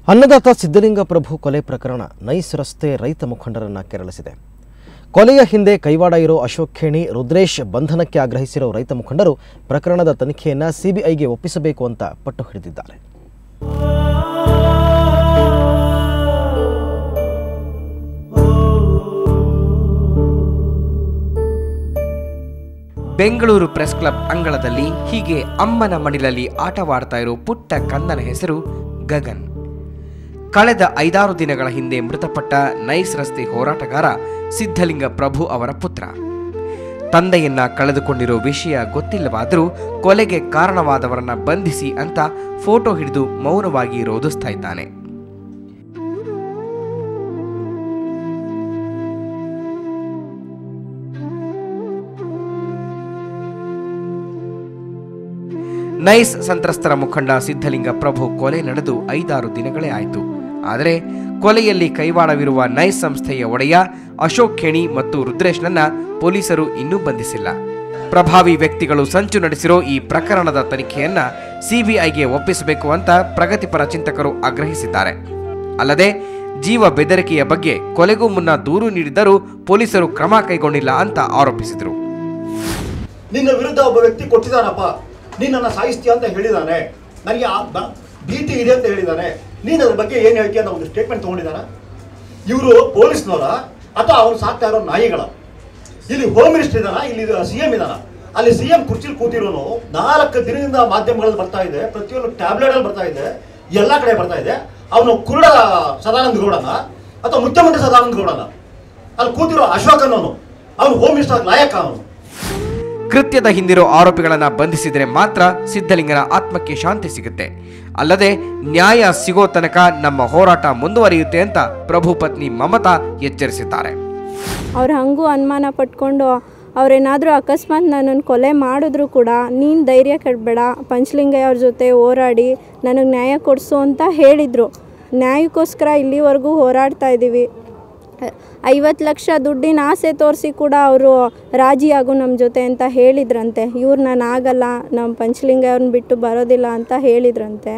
ಅನ್ನದಾತ ಸಿದ್ದಲಿಂಗ ಪ್ರಭು ಕೊಲೆ ಪ್ರಕರಣ ನೈಸ್ ರಸ್ತೆ ರೈತ ಮುಖಂಡರನ್ನ ಕೆರಳಿಸಿದೆ ಕೊಲೆಯ ಹಿಂದೆ ಕೈವಾಡ ಇರೋ ಅಶೋಕ್ ಖೇಣಿ ರುದ್ರೇಶ್ ಬಂಧನಕ್ಕೆ ಆಗ್ರಹಿಸಿರೋ ರೈತ ಮುಖಂಡರು ಪ್ರಕರಣದ ತನಿಖೆಯನ್ನ ಸಿಬಿಐಗೆ ಒಪ್ಪಿಸಬೇಕು ಅಂತ ಪಟ್ಟು ಹಿಡಿದಿದ್ದಾರೆ ಬೆಂಗಳೂರು ಪ್ರೆಸ್ ಕ್ಲಬ್ ಅಂಗಳದಲ್ಲಿ ಹೀಗೆ ಅಮ್ಮನ ಮಡಿಲಲ್ಲಿ ಆಟವಾಡ್ತಾ ಇರೋ ಪುಟ್ಟ ಕಂದನ ಹೆಸರು ಗಗನ್ ಕಳೆದ ಐದಾರು ದಿನಗಳ ಹಿಂದೆ ಮೃತಪಟ್ಟ ನೈಸ್ ರಸ್ತೆ ಹೋರಾಟಗಾರ ಸಿದ್ಧಲಿಂಗ ಪ್ರಭು ಅವರ ಪುತ್ರ ತಂದೆಯನ್ನ ಕಳೆದುಕೊಂಡಿರೋ ವಿಷಯ ಗೊತ್ತಿಲ್ಲವಾದರೂ ಕೊಲೆಗೆ ಕಾರಣವಾದವರನ್ನ ಬಂಧಿಸಿ ಅಂತ ಫೋಟೋ ಹಿಡಿದು ಮೌನವಾಗಿ ರೋಧಿಸ್ತಾ ಇದ್ದಾನೆ ನೈಸ್ ಸಂತ್ರಸ್ತರ ಮುಖಂಡ ಸಿದ್ಧಲಿಂಗ ಪ್ರಭು ಕೊಲೆ ನಡೆದು ಐದಾರು ದಿನಗಳೇ ಆಯಿತು ಆದರೆ ಕೊಲೆಯಲ್ಲಿ ಕೈವಾಡವಿರುವ ನೈಸ್ ಸಂಸ್ಥೆಯ ಒಡೆಯ ಅಶೋಕ್ ಖೇಣಿ ಮತ್ತು ರುದ್ರೇಶ್ನನ್ನ ಪೊಲೀಸರು ಇನ್ನೂ ಬಂಧಿಸಿಲ್ಲ ಪ್ರಭಾವಿ ವ್ಯಕ್ತಿಗಳು ಸಂಚು ನಡೆಸಿರೋ ಈ ಪ್ರಕರಣದ ತನಿಖೆಯನ್ನ ಸಿಬಿಐಗೆ ಒಪ್ಪಿಸಬೇಕು ಅಂತ ಪ್ರಗತಿಪರ ಚಿಂತಕರು ಆಗ್ರಹಿಸಿದ್ದಾರೆ ಅಲ್ಲದೆ ಜೀವ ಬೆದರಿಕೆಯ ಬಗ್ಗೆ ಕೊಲೆಗೂ ಮುನ್ನ ದೂರು ನೀಡಿದರೂ ಪೊಲೀಸರು ಕ್ರಮ ಕೈಗೊಂಡಿಲ್ಲ ಅಂತ ಆರೋಪಿಸಿದರು ನಿನ್ನ ವಿರುದ್ಧ ಒಬ್ಬ ವ್ಯಕ್ತಿ ಕೊಟ್ಟಿದ್ದಾನಪ್ಪ ನಿನ್ನನ್ನು ಸಾಯಿಸ್ತೀಯ ಅಂತ ಹೇಳಿದಾನೆ ನನಗೆ ಆ ಬ- ಭೀತಿ ಇದೆ ಅಂತ ಹೇಳಿದಾನೆ ನೀನು ಅದ್ರ ಬಗ್ಗೆ ಏನು ಹೇಳ್ತೀಯ ಅಂತ ಒಂದು ಸ್ಟೇಟ್ಮೆಂಟ್ ತೊಗೊಂಡಿದ್ದಾನ ಇವರು ಪೊಲೀಸ್ನವರ ಅಥವಾ ಅವ್ರು ಸಾಕ್ತಾ ಇರೋ ನಾಯಿಗಳ ಇಲ್ಲಿ ಹೋಮ್ ಮಿನಿಸ್ಟರ್ ಇದ್ದಾನ ಇಲ್ಲಿ ಸಿ ಎಂ ಇದ್ದಾನ ಅಲ್ಲಿ ಸಿ ಎಂ ಕುರ್ಚಿಲಿ ಕೂತಿರೋನು ನಾಲ್ಕು ದಿನದಿಂದ ಮಾಧ್ಯಮಗಳಲ್ಲಿ ಬರ್ತಾ ಇದೆ ಪ್ರತಿಯೊಂದು ಟ್ಯಾಬ್ಲೆಟ್ ಅಲ್ಲಿ ಬರ್ತಾ ಇದೆ ಎಲ್ಲ ಕಡೆ ಬರ್ತಾ ಇದೆ ಅವನು ಕುರುಡ ಸದಾನಂದ ಗೌಡನ ಅಥವಾ ಮುಖ್ಯಮಂತ್ರಿ ಸದಾನಂದ ಗೌಡನ ಅಲ್ಲಿ ಕೂತಿರೋ ಅಶೋಕ್ ಅನ್ನೋನು ಅವನು ಹೋಮ್ ಮಿನಿಸ್ಟರ್ ಲಾಯಕ ಅವನು ಕೃತ್ಯದ ಹಿಂದಿರೋ ಆರೋಪಿಗಳನ್ನ ಬಂಧಿಸಿದರೆ ಮಾತ್ರ ಸಿದ್ಧಲಿಂಗನ ಆತ್ಮಕ್ಕೆ ಶಾಂತಿ ಸಿಗುತ್ತೆ ಅಲ್ಲದೆ ನ್ಯಾಯ ಸಿಗೋ ತನಕ ನಮ್ಮ ಹೋರಾಟ ಮುಂದುವರಿಯುತ್ತೆ ಅಂತ ಪ್ರಭು ಪತ್ನಿ ಮಮತಾ ಎಚ್ಚರಿಸಿದ್ದಾರೆ ಅವ್ರು ಹಂಗೂ ಅನುಮಾನ ಪಟ್ಕೊಂಡು ಅವ್ರೇನಾದರೂ ಅಕಸ್ಮಾತ್ ನನ್ನನ್ನು ಕೊಲೆ ಮಾಡಿದ್ರು ಕೂಡ ನೀನು ಧೈರ್ಯ ಕೆಡಬೇಡ ಪಂಚಲಿಂಗಯ್ಯ ಅವ್ರ ಜೊತೆ ಹೋರಾಡಿ ನನಗೆ ನ್ಯಾಯ ಕೊಡಿಸು ಅಂತ ಹೇಳಿದರು ನ್ಯಾಯಕ್ಕೋಸ್ಕರ ಇಲ್ಲಿವರೆಗೂ ಹೋರಾಡ್ತಾ ಇದ್ದೀವಿ ಐವತ್ತು ಲಕ್ಷ ದುಡ್ಡಿನ ಆಸೆ ತೋರಿಸಿ ಕೂಡ ಅವರು ರಾಜಿಯಾಗು ನಮ್ಮ ಜೊತೆ ಅಂತ ಹೇಳಿದ್ರಂತೆ ಇವ್ರು ನಾನು ಆಗಲ್ಲ ನಮ್ಮ ಪಂಚಲಿಂಗಯ್ಯ ಅವ್ರನ್ನ ಬಿಟ್ಟು ಬರೋದಿಲ್ಲ ಅಂತ ಹೇಳಿದ್ರಂತೆ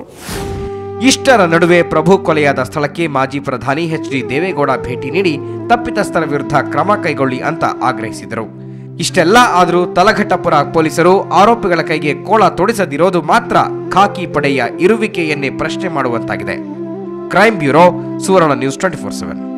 ಇಷ್ಟರ ನಡುವೆ ಪ್ರಭು ಕೊಲೆಯಾದ ಸ್ಥಳಕ್ಕೆ ಮಾಜಿ ಪ್ರಧಾನಿ ಎಚ್ ಡಿ ದೇವೇಗೌಡ ಭೇಟಿ ನೀಡಿ ತಪ್ಪಿತಸ್ಥರ ವಿರುದ್ಧ ಕ್ರಮ ಕೈಗೊಳ್ಳಿ ಅಂತ ಆಗ್ರಹಿಸಿದರು ಇಷ್ಟೆಲ್ಲ ಆದರೂ ತಲಘಟ್ಟಪುರ ಪೊಲೀಸರು ಆರೋಪಿಗಳ ಕೈಗೆ ಕೋಳ ತೊಡಿಸದಿರೋದು ಮಾತ್ರ ಖಾಕಿ ಪಡೆಯ ಇರುವಿಕೆಯನ್ನೇ ಪ್ರಶ್ನೆ ಮಾಡುವಂತಾಗಿದೆ crime bureau Suvarna news twenty four seven